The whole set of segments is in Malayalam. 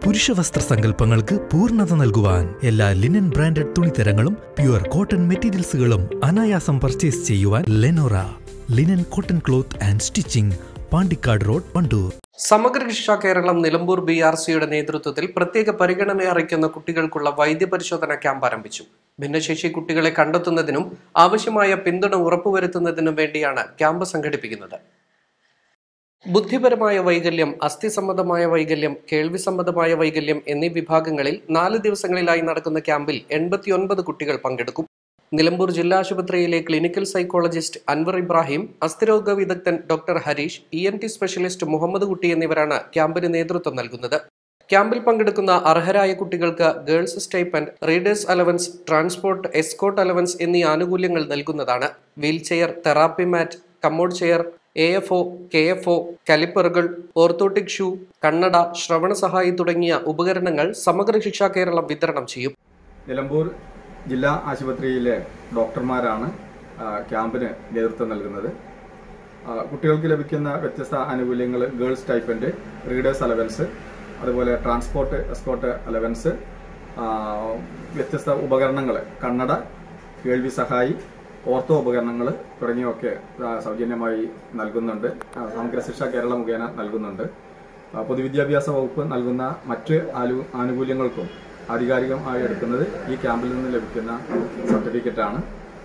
പുരുഷവസ്ത്ര സങ്കല്പങ്ങൾക്ക് പൂർണ്ണത നൽകുവാൻ എല്ലാ ലിനൻ ബ്രാൻഡഡ് തുണിത്തരങ്ങളും പ്യുവർ കോട്ടൺ മെറ്റീരിയൽസുകളും അനായാസം പർച്ചേസ് ചെയ്യുവാൻ Lenora linen cotton cloth and stitching Pandikkad road Wandoor Samagra Shiksha Keralam Nilambur B R സിയുടെ നേതൃത്വത്തിൽ പ്രത്യേക പരിഗണന അർഹിക്കുന്ന കുട്ടികൾക്കുള്ള വൈദ്യപരിശോധന ക്യാമ്പ് ആരംഭിച്ചു ഭിന്നശേഷി കുട്ടികളെ കണ്ടെത്തുന്നതിനും ആവശ്യമായ പിന്തുണ ഉറപ്പുവരുത്തുന്നതിനും വേണ്ടിയാണ് ക്യാമ്പ് സംഘടിപ്പിക്കുന്നത് ബുദ്ധിപരമായ വൈകല്യം അസ്ഥി സംബന്ധമായ വൈകല്യം കേൾവി സംബന്ധമായ വൈകല്യം എന്നീ വിഭാഗങ്ങളിൽ നാല് ദിവസങ്ങളിലായി നടക്കുന്ന ക്യാമ്പിൽ എൺപത്തിയൊൻപത് കുട്ടികൾ പങ്കെടുക്കും നിലമ്പൂർ ജില്ലാ ആശുപത്രിയിലെ ക്ലിനിക്കൽ സൈക്കോളജിസ്റ്റ് അൻവർ ഇബ്രാഹിം അസ്ഥിരോഗ വിദഗ്ധൻ doctor Harish E N T specialist Muhammad Kutty എന്നിവരാണ് ക്യാമ്പിന് നേതൃത്വം നൽകുന്നത് ക്യാമ്പിൽ പങ്കെടുക്കുന്ന അർഹരായ കുട്ടികൾക്ക് girls stipend readers allowance transport escort allowance എന്നീ ആനുകൂല്യങ്ങൾ നൽകുന്നതാണ് wheel chair therapy mat commode chair A F O K F O കലിപ്പറുകൾ ഓർത്തോട്ടിക് ഷൂ കണ്ണട ശ്രവണ സഹായി തുടങ്ങിയ ഉപകരണങ്ങൾ സമഗ്ര ശിക്ഷാ കേരളം വിതരണം ചെയ്യും നിലമ്പൂർ ജില്ലാ ആശുപത്രിയിലെ ഡോക്ടർമാരാണ് ആ, ക്യാമ്പിന് നേതൃത്വം നൽകുന്നത് ആ, കുട്ടികൾക്ക് ലഭിക്കുന്ന വ്യത്യസ്ത ആനുകൂല്യങ്ങൾ ഗേൾസ് ടൈപ്പൻഡ് റീഡേഴ്സ് അലവൻസ് അതുപോലെ ട്രാൻസ്പോർട്ട് എസ്കോട്ട് അലവൻസ് ആ, വ്യത്യസ്ത ഉപകരണങ്ങൾ കണ്ണട കേൾവി സഹായി ഓർത്തോ ഉപകരണങ്ങൾ തുടങ്ങിയൊക്കെ ആ, സൗജന്യമായി നൽകുന്നുണ്ട് ആ, സമഗ്ര ശിക്ഷ കേരള മുഖേന നൽകുന്നുണ്ട് ആ, പൊതുവിദ്യാഭ്യാസ വകുപ്പ് നൽകുന്ന മറ്റ് ആലു ആനുകൂല്യങ്ങൾക്കും ആധികാരികമായി എടുക്കുന്നത് ഈ ക്യാമ്പിൽ നിന്ന് ലഭിക്കുന്ന സർട്ടിഫിക്കറ്റാണ്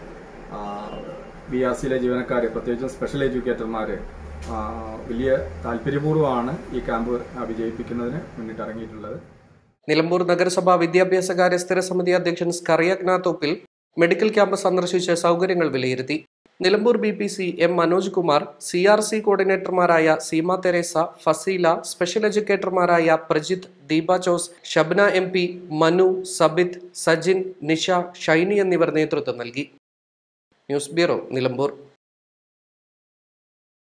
ബി ആർ സിയിലെ ജീവനക്കാർ പ്രത്യേകിച്ചും സ്പെഷ്യൽ എഡ്യൂക്കേറ്റർമാർ വലിയ താല്പര്യപൂർവ്വമാണ് ഈ ക്യാമ്പ് ആ, വിജയിപ്പിക്കുന്നതിന് മുന്നിട്ട് ഇറങ്ങിയിട്ടുള്ളത് നിലമ്പൂർ നഗരസഭ വിദ്യാഭ്യാസകാര്യ സ്ഥിരസമിതി അധ്യക്ഷൻ സ്കറിയഗ്ന തോപ്പിൽ മെഡിക്കൽ ക്യാമ്പ് സന്ദർശിച്ച് സൗകര്യങ്ങൾ വിലയിരുത്തി Nilambur B P C M Manoj Kumar C R C കോർഡിനേറ്റർമാരായ സീമ തെരേസ ഫസീല സ്പെഷ്യൽ എഡ്യൂക്കേറ്റർമാരായ പ്രജിത്ത് ദീപ ജോസ് ഷബ്ന എം പി മനു സബിത് സജിൻ നിഷ ഷൈനി എന്നിവർ നേതൃത്വം നൽകി ന്യൂസ് ബ്യൂറോ നിലമ്പൂർ